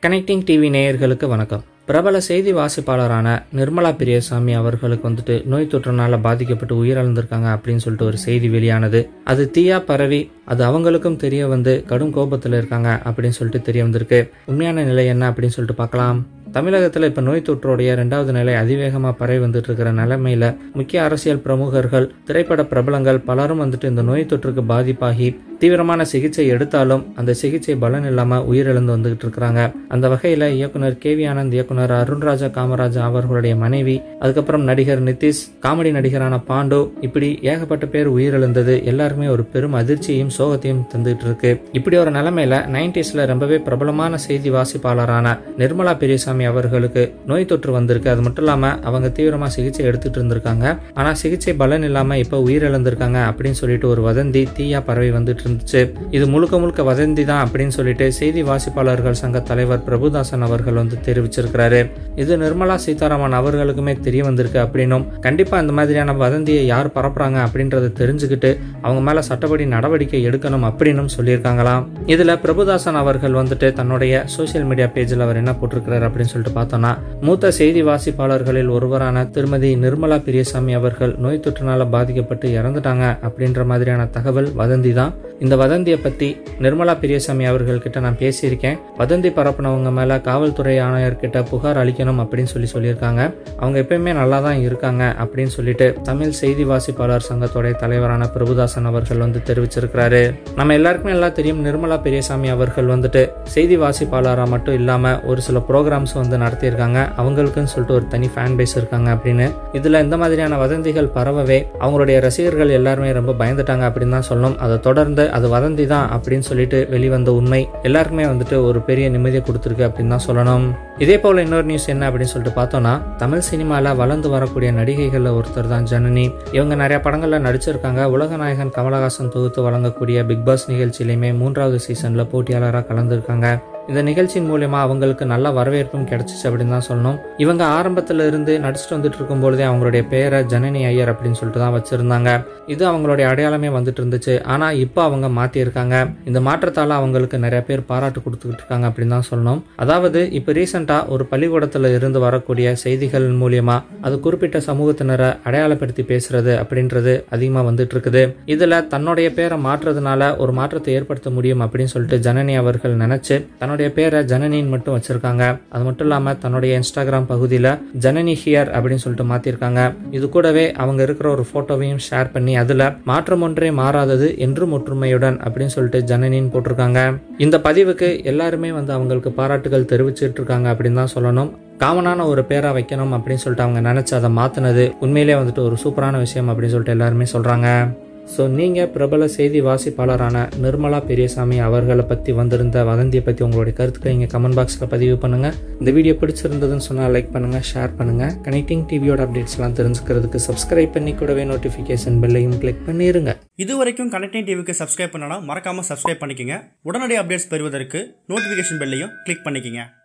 connecting TV நேயர்களுக்கு வணக்கம் பிரபல செய்தி வாசிப்பாளரான நிர்மலா பெரியசாமி அவர்களுக்கு வந்துட்டு நோய் தொற்றுனால பாதிக்கப்பட்டு உயிரிழந்திருக்காங்க அப்படின்னு சொல்லிட்டு ஒரு செய்தி வெளியானது அது தீயா பரவி அது அவங்களுக்கும் தெரிய வந்து கடும் கோபத்தில் இருக்காங்க அப்படின்னு சொல்லிட்டு தெரிய வந்திருக்கு உண்மையான நிலை என்ன அப்படின்னு சொல்லிட்டு பார்க்கலாம் தமிழகத்தில் இப்போ நோய் தொற்றுடைய ரெண்டாவது நிலை அதிவேகமாக பரவி வந்துட்டு இருக்கிற நிலைமையில முக்கிய அரசியல் பிரமுகர்கள் திரைப்பட பிரபலங்கள் பலரும் வந்துட்டு இந்த நோய் தொற்றுக்கு பாதிப்பாகி தீவிரமான சிகிச்சை எடுத்தாலும் அந்த சிகிச்சை பலன் இல்லாமல் உயிரிழந்து வந்துகிட்டு இருக்கிறாங்க அந்த வகையில் இயக்குனர் கே வி ஆனந்த் இயக்குனர் அருண்ராஜா காமராஜா அவர்களுடைய மனைவி அதுக்கப்புறம் நடிகர் நிதிஷ் காமெடி நடிகரான பாண்டு இப்படி ஏகப்பட்ட பேர் உயிரிழந்தது எல்லாருமே ஒரு பெரும் அதிர்ச்சியும் சோகத்தையும் தந்துட்டு இருக்கு இப்படி ஒரு நிலைமையில நைன்டிஸ்ல ரொம்பவே பிரபலமான செய்தி வாசிப்பாளரான நிர்மலா பெரியசாமி அவர்களுக்கு நோய் தொற்று வந்திருக்கு அது மட்டும் இல்லாம அவங்க தீவிரமா சிகிச்சை எடுத்துட்டு இருந்திருக்காங்க ஆனா சிகிச்சை பலன் இல்லாம இப்ப உயிரிழந்திருக்காங்க அப்படின்னு சொல்லிட்டு ஒரு வதந்தி தீயா பரவி வந்துட்டு இருந்துச்சு இது முழுக்க முழுக்க வதந்தி தான் அப்படின்னு சொல்லிட்டு செய்தி வாசிப்பாளர்கள் சங்க தலைவர் பிரபுதாசன் அவர்கள் வந்து தெரிவிச்சிருக்கிறாரு இது நிர்மலா சீதாராமன் அவர்களுக்குமே தெரிய வந்திருக்கு அப்படின்னும் கண்டிப்பா இந்த மாதிரியான வதந்தியை யார் பரப்புறாங்க அப்படின்றத தெரிஞ்சுக்கிட்டு அவங்க மேல சட்டப்படி நடவடிக்கை எடுக்கணும் அப்படின்னும் சொல்லியிருக்காங்களாம் இதுல பிரபுதாசன் அவர்கள் வந்துட்டு தன்னுடைய சோசியல் மீடியா பேஜில் அவர் என்ன போட்டிருக்கிறார் அப்படின்னு சொல்லிட்டு பார்த்தோம்னா மூத்த செய்தி வாசிப்பாளர்களில் ஒருவரான திருமதி நிர்மலா பெரியசாமி அவர்கள் நோய் தொற்றுனால பாதிக்கப்பட்டு இறந்துட்டாங்க அப்படின்ற மாதிரியான தகவல் வதந்தி தான் இந்த வதந்தியை பத்தி நிர்மலா பெரியசாமி அவர்கள் கிட்ட நான் பேசியிருக்கேன் வதந்தி பரப்புனவங்க மேல காவல்துறை ஆணையர்கிட்ட புகார் அளிக்கணும் அப்படின்னு சொல்லி சொல்லியிருக்காங்க அவங்க எப்பயுமே நல்லா தான் இருக்காங்க அப்படின்னு சொல்லிட்டு தமிழ் செய்தி வாசிப்பாளர் சங்கத்தோடைய தலைவரான பிரபுதாசன் அவர்கள் வந்து தெரிவிச்சிருக்கிறாரு நம்ம எல்லாருக்குமே எல்லாம் தெரியும் நிர்மலா பெரியசாமி அவர்கள் வந்துட்டு செய்தி வாசிப்பாளராக மட்டும் இல்லாம ஒரு சில ப்ரோக்ராம்ஸ் வந்து நடத்தியிருக்காங்க அவங்களுக்குன்னு சொல்லிட்டு ஒரு தனி ஃபேன் பேஸ் இருக்காங்க அப்படின்னு இதுல இந்த மாதிரியான வதந்திகள் பரவவே அவங்களுடைய ரசிகர்கள் எல்லாருமே ரொம்ப பயந்துட்டாங்க அப்படின்னு தான் சொல்லணும் அதை தொடர்ந்து அது வதந்தி தான் அப்படின்னு சொல்லிட்டு வெளிவந்த உண்மை எல்லாருக்குமே வந்துட்டு ஒரு பெரிய நிம்மதியை கொடுத்துருக்கு அப்படின்னு தான் சொல்லணும் இதே போல இன்னொரு நியூஸ் என்ன அப்படின்னு சொல்லிட்டு பார்த்தோம்னா தமிழ் சினிமால வளர்ந்து வரக்கூடிய நடிகைகள்ல ஒருத்தர் தான் ஜனனி இவங்க நிறைய படங்கள்ல நடிச்சிருக்காங்க உலகநாயகன் கமலஹாசன் தொகுத்து வழங்கக்கூடிய பிக் பாஸ் நிகழ்ச்சியிலுமே மூன்றாவது சீசன்ல போட்டியாளராக கலந்துருக்காங்க இந்த நிகழ்ச்சியின் மூலயமா அவங்களுக்கு நல்ல வரவேற்பும் கிடைச்சிச்சு அப்படின்னு தான் சொல்லணும் இவங்க ஆரம்பத்துல இருந்து நடிச்சுட்டு வந்துட்டு இருக்கும் பொழுதே அவங்களுடைய பேரை ஜனனி ஐயர் அப்படின்னு சொல்லிட்டு தான் வச்சிருந்தாங்க இது அவங்களுடைய அடையாளமே வந்துட்டு இருந்துச்சு ஆனா இப்போ அவங்க மாத்திருக்காங்க இந்த மாற்றத்தால அவங்களுக்கு நிறைய பேர் பாராட்டு கொடுத்துக்கிட்டு இருக்காங்க அப்படின்னு தான் சொல்லணும் அதாவது இப்போ ரீசெண்டா ஒரு பள்ளிக்கூடத்துல இருந்து வரக்கூடிய செய்திகள் மூலியமா அது குறிப்பிட்ட சமூகத்தினரை அடையாளப்படுத்தி பேசுறது அப்படின்றது அதிகமா வந்துட்டு இருக்குது இதுல தன்னுடைய பேரை மாற்றுறதுனால ஒரு மாற்றத்தை ஏற்படுத்த முடியும் அப்படின்னு சொல்லிட்டு ஜனனி அவர்கள் நினைச்சு தன்னுடைய பேரை ஜனனின்னு மட்டும் வச்சிருக்காங்க அது மட்டும் இல்லாம தன்னுடைய இன்ஸ்டாகிராம் பகுதியில ஜனனி ஹியர் அப்படின்னு சொல்லிட்டு மாத்திருக்காங்க இது கூடவே அவங்க இருக்கிற ஒரு போட்டோவையும் ஷேர் பண்ணி அதுல மாற்றம் ஒன்றே மாறாதது என்றும் ஒற்றுமையுடன் அப்படின்னு சொல்லிட்டு ஜனனின்னு போட்டிருக்காங்க இந்த பதிவுக்கு எல்லாருமே வந்து அவங்களுக்கு பாராட்டுகள் தெரிவிச்சிட்டு இருக்காங்க அப்படின்னு தான் சொல்லணும் காமனான ஒரு பேரா வைக்கணும் அப்படின்னு சொல்லிட்டு அவங்க நினைச்சு அதை மாத்தினது உண்மையிலே வந்துட்டு ஒரு சூப்பரான விஷயம் அப்படின்னு சொல்லிட்டு எல்லாருமே சொல்றாங்க ஸோ நீங்கள் பிரபல செய்தி வாசிப்பாளரான நிர்மலா பெரியசாமி அவர்களை பற்றி வந்திருந்த வதந்தியை பற்றி உங்களுடைய கருத்துக்களை இங்கே கமெண்ட் பாக்ஸில் பதிவு பண்ணுங்கள் இந்த வீடியோ பிடிச்சிருந்ததுன்னு சொன்னால் லைக் பண்ணுங்கள் ஷேர் பண்ணுங்கள் கனெக்டிங் டிவியோட அப்டேட்ஸ்லாம் தெரிஞ்சுக்கிறதுக்கு சப்ஸ்கிரைப் பண்ணி கூடவே நோட்டிஃபிகேஷன் பெல்லையும் கிளிக் பண்ணிடுங்க இது வரைக்கும் கனெக்டிங் டிவிக்கு சப்ஸ்கிரைப் பண்ணனா மறக்காம சப்ஸ்கிரைப் பண்ணிக்கங்க உடனடி அப்டேட்ஸ் பெறுவதற்கு நோட்டிஃபிகேஷன் பெல்லையும் கிளிக் பண்ணிக்கங்க